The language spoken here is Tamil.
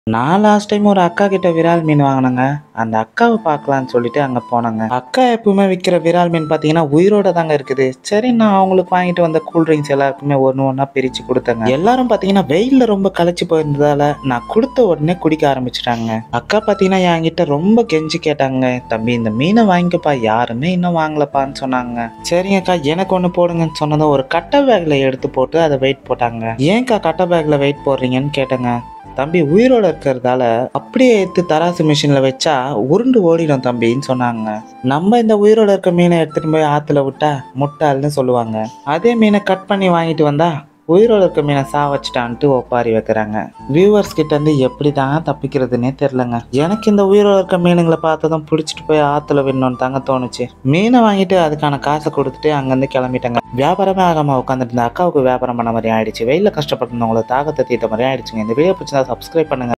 நான் லாஸ்ட் டைம் ஒரு அக்கா கிட்ட விரால் மீன் வாங்கினேங்க அந்த அக்காவை பார்க்கலான்னு சொல்லிட்டு அங்கே போனேங்க அக்கா எப்பவுமே விற்கிற விரால் மீன் பார்த்தீங்கன்னா உயிரோட தாங்க இருக்குது சரி நான் அவங்களுக்கு வாங்கிட்டு வந்த கூல் ட்ரிங்க்ஸ் எல்லாருக்குமே ஒன்று ஒன்றா பிரித்து கொடுத்தேங்க எல்லாரும் பார்த்தீங்கன்னா வெயிலில் ரொம்ப களைச்சு போயிருந்ததால நான் கொடுத்த உடனே குடிக்க ஆரம்பிச்சிட்டாங்க அக்கா பார்த்தீங்கன்னா என்கிட்ட ரொம்ப கெஞ்சி கேட்டாங்க தம்பி இந்த மீனை வாங்கிக்கப்பா யாருமே இன்னும் வாங்கலப்பான்னு சொன்னாங்க சரிங்கக்கா எனக்கு ஒன்று போடுங்கன்னு சொன்னதும் ஒரு கட்டை பேக்கில் எடுத்து போட்டு அதை வெயிட் போட்டாங்க ஏன்க்கா கட்டை பேக்கில் வெயிட் போடுறீங்கன்னு கேட்டேங்க தம்பி உயிரோட இருக்கிறதால அப்படியே எடுத்து தராசு மிஷின்ல வச்சா உருண்டு ஓடிடும் தம்பின்னு சொன்னாங்க நம்ம இந்த உயிரோட இருக்க மீனை எடுத்துட்டு போய் ஆத்துல விட்டா முட்டாள்னு சொல்லுவாங்க அதே மீனை கட் பண்ணி வாங்கிட்டு வந்தா உயிரோட இருக்க மீனை சா வச்சுட்டான்ட்டு ஒப்பாரி வைக்கிறாங்க வியூவர்ஸ் கிட்ட இருந்து எப்படி தான் தப்பிக்கிறதுனே தெரிலங்க எனக்கு இந்த உயிரோட இருக்க மீனுங்களை பார்த்ததும் பிடிச்சிட்டு போய் ஆத்துல விடணும்னு தாங்க தோணுச்சு மீனை வாங்கிட்டு அதுக்கான காசை கொடுத்துட்டு அங்கேருந்து கிளம்பிட்டாங்க வியாபாரமே ஆகாம உட்காந்துட்டு இருந்த அக்காவுக்கு வியாபாரம் பண்ண மாதிரி ஆயிடுச்சு வெயில கஷ்டப்பட்டு தாகத்தை தீர்த்த மாதிரி ஆயிடுச்சுங்க இந்த வீடியோ பிடிச்சதா சப்ஸ்கிரைப் பண்ணுங்க